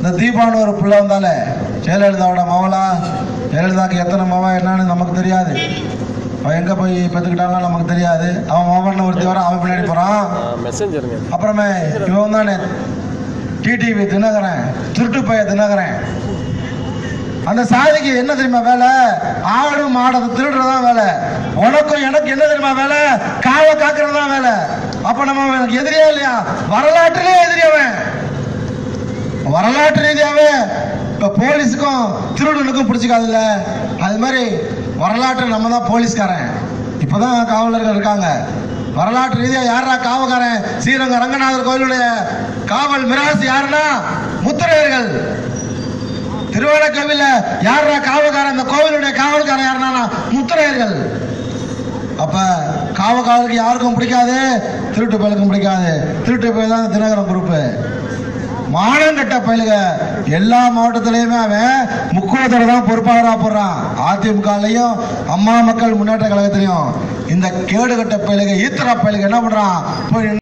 இந்த தீபான்னு ஒரு பிள்ளை வந்தாலே ஜெயலலிதாவோட மவளா ஜெயலலிதாக்கு எத்தனை மவன் என்னன்னு நமக்கு தெரியாது அவன் எங்கே போய் பெற்றுக்கிட்டாலும் நமக்கு தெரியாது அவன் மவன் ஒருத்தி வரான் அவன் பின்னாடி போகிறான் மெசஞ்சருங்க அப்புறமே இவன் தானே டிடிவி தினகரன் திருட்டு பைய தினகரன் அந்த சாதிக்கு என்ன தெரியுமா வேலை ஆடு மாடை திருடுறதான் வேலை உனக்கும் எனக்கு என்ன தெரியுமா வேலை காவை காக்குறது தான் வேலை அப்ப நம்ம எனக்கு எதிரியா இல்லையா வரலாற்றிலே எதிரி அவன் வரலாற்று ரீதியாவே இப்ப போலீஸுக்கும் திருடனுக்கும் பிடிச்சிக்காதுல்ல அது மாதிரி வரலாற்று நம்ம தான் போலீஸ்காரன் இப்பதான் காவலர்கள் இருக்காங்க வரலாற்று ரீதியா யாரா காவக்காரன் ஸ்ரீரங்க ரங்கநாதர் கோயிலுடைய காவல் மிராசு யாருன்னா முத்திரையர்கள் திருவாரூர்ல யாரா காவல்காரன் இந்த கோவிலுடைய காவல்காரன் யாருன்னா முத்திரையர்கள் அப்ப காவல்காரருக்கு யாருக்கும் பிடிக்காது திருட்டு பயலுக்கும் பிடிக்காது திருட்டு பயல் தான் தினகரன் குரூப்பு மானங்கட்ட பயலுக எல்லா மாவட்டத்திலையுமே அவன் முக்குளத்தோட தான் பொறுப்பாளராக போடுறான் அதிமுகலையும் அம்மா மக்கள் முன்னேற்ற கழகத்திலையும் இந்த கேடுகட்ட பயலுக ஈத்தரா பயலுக என்ன பண்றான் போய்